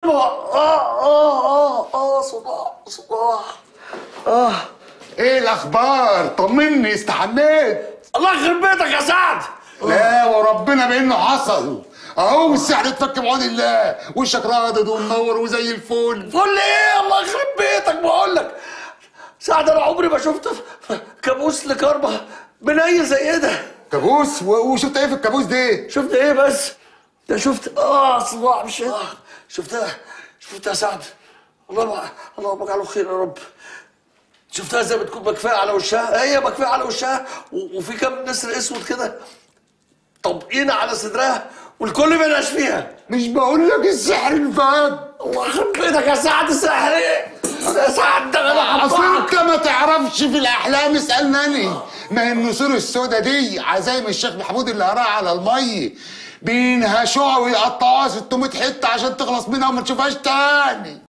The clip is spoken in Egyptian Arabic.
اه اه اه اه صداع صداع اه ايه الاخبار طمني استحميت الله يخرب بيتك يا سعد لا وربنا بانه حصل اهو السحر اتفك بعون الله وشك راضد ومنور وزي الفل فل ايه الله يخرب بيتك بقول لك سعد انا عمري ما شفت كابوس لكربه بنيل زي ده كابوس و- وشفت ايه في الكابوس ده شفت ايه بس ده شفت اه صداع مش آه. شفتها شفتها يا سعد اللهم اللهم اجعله خير يا رب شفتها زي بتكون مكفيه على وشها هي مكفيه على وشها و- وفي كام نسر اسود كده طابقين على صدرها والكل بيناش فيها مش بقول لك السحر انفاد الله يخرب بيتك يا سعد السحر ايه يا سعد ده انا اصل هقطعك انت ما تعرفش في الاحلام اسالني ما هي النسور السودا دي عزايم الشيخ محمود اللي قراها على المي بينهشوها ويقطعوها 600 حته عشان تخلص منها وما تشوفهاش تاني